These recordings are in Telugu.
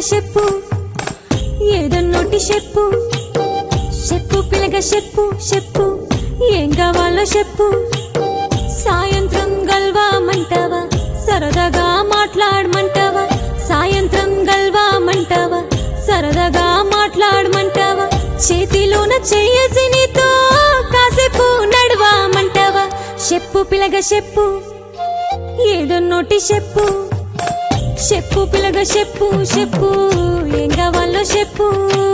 చెప్పు ఏదో నోటి చెప్పు చెప్పు పిల్లగా చెప్పు చెప్పు ఏం కావాలో చెప్పు సాయంత్రం గల్వామంటావా సరదాగా మాట్లాడమంటావా సాయంత్రం గల్వామంటావా సరదాగా మాట్లాడమంటావా చేతిలోన చెయ్యేసి నీతో కాసేపు నడవామంటావా చెప్పు పిల్లగా చెప్పు ఏదో నోటి చెప్పు చెప్పు పిల్లగా చెప్పు చెప్పు ఏం కావాలో చెప్పు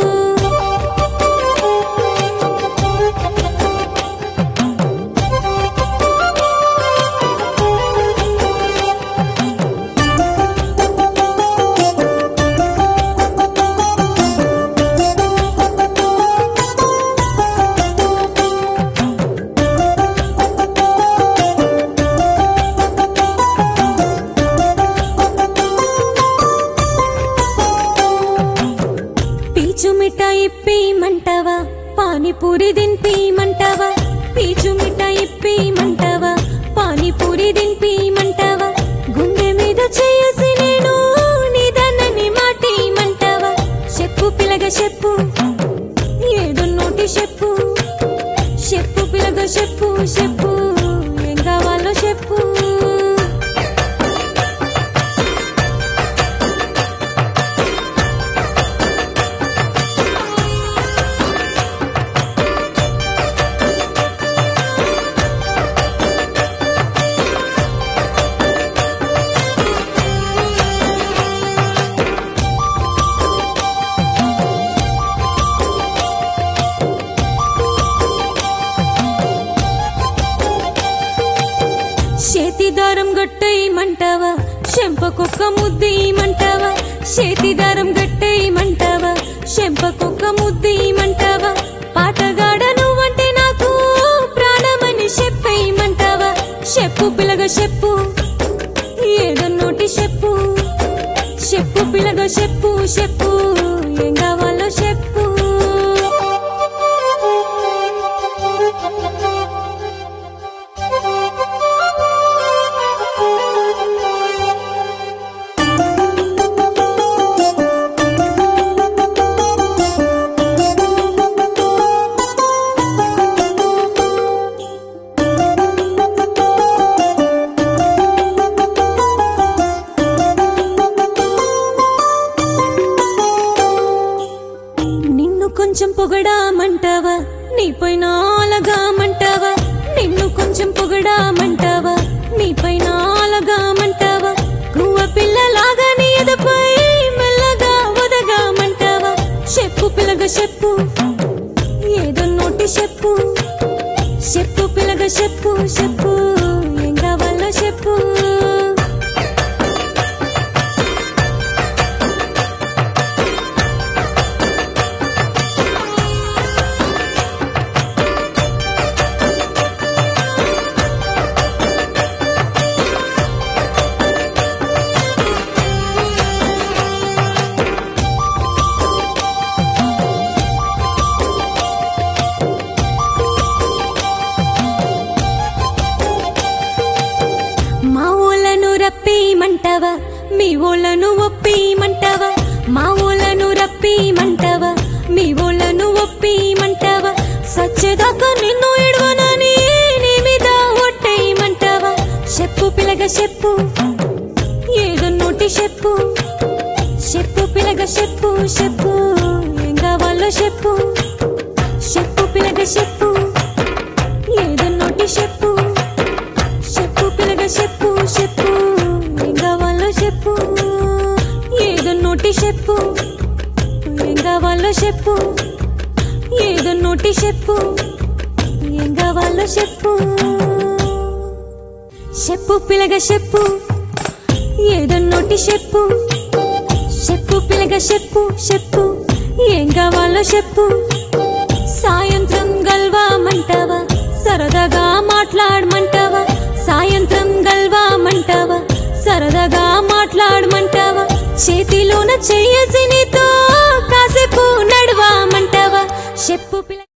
పీచు మిఠాయి ఇప్పిమంటావా పానీపూరి దింపిమంటావా పీచు మిఠాయి ఇప్పిమంటావా పానీపూరి దింపిమంటావా గుండె మీద చేసి నేను నీదన్నని మాటిమంటావా చెప్పు పిల్లగా చెప్పు ఏదో నోటి చెప్పు చెప్పు పిల్లగా చెప్పు చెప్పు ఏం కావాలో చెప్పు చేతి దారం గట్టేయమంటావా చెంపకొక్క ముద్దీయమంటావా చేతి దారం గట్టేయమంటావా చెంపకొక్క ముద్దీయమంటావా పాటగాడ నువ్వంటే నాకు ప్రాణమని చెప్పేయమంటావా చెప్పు పిల్లగా చెప్పు ఏదో నోటి చెప్పు చెప్పు పిల్లగా చెప్పు చెప్పు ఏం కావాలో చెప్పు నిన్ను కొంచెం పొగడామంటావా నీపై నాలగామంటావా నిన్ను కొంచెం పొగడామంటావా నీపై నాలగామంటావా గువ్వ పిల్లలాగా నీ ఎదపై మెల్లగా ఒదగామంటావా చెప్పు పిల్లగా చెప్పు ఏదో నోటి చెప్పు చెప్పు పిల్లగా చెప్పు చెప్పు ఏం కావాలో చెప్పు మా ఊళ్ళను రప్పిమంటావా మీ ఊళ్ళను ఒప్పిమంటావా మా ఊళ్ళను రప్పిమంటావా మీ ఊళ్ళను ఒప్పిమంటావా సచ్చేదాకా నిన్ను ఎడవనని నీ మీద ఒట్టేయమంటావా చెప్పు పిల్లగా చెప్పు ఏదో నోటి చెప్పు చెప్పు పిల్లగా చెప్పు చెప్పు ఏం కావాలో చెప్పు చెప్పు పిల్లగా చెప్పు ఏదో నోటి చెప్పు చెప్పు పిల్లగా చెప్పు చెప్పు ఏం కావాలో చెప్పు ఏదో నోటి చెప్పు ఏం కావాలో చెప్పు ఏదో నోటి చెప్పు ఏం కావాలో చెప్పు చెప్పు పిల్లగా చెప్పు ఏదో నోటి చెప్పు చెప్పు పిల్లగా చెప్పు చెప్పు ఏం కావాలో చెప్పు సాయంత్రం గల్వామంటావా సరదాగా మాట్లాడమంటావా సాయంత్రం గల్వామంటావా సరదాగా మాట్లాడమంటావా చేతిలోన చెయ్యేసి నీతో కాసేపు నడవామంటావా చెప్పు పిల్ల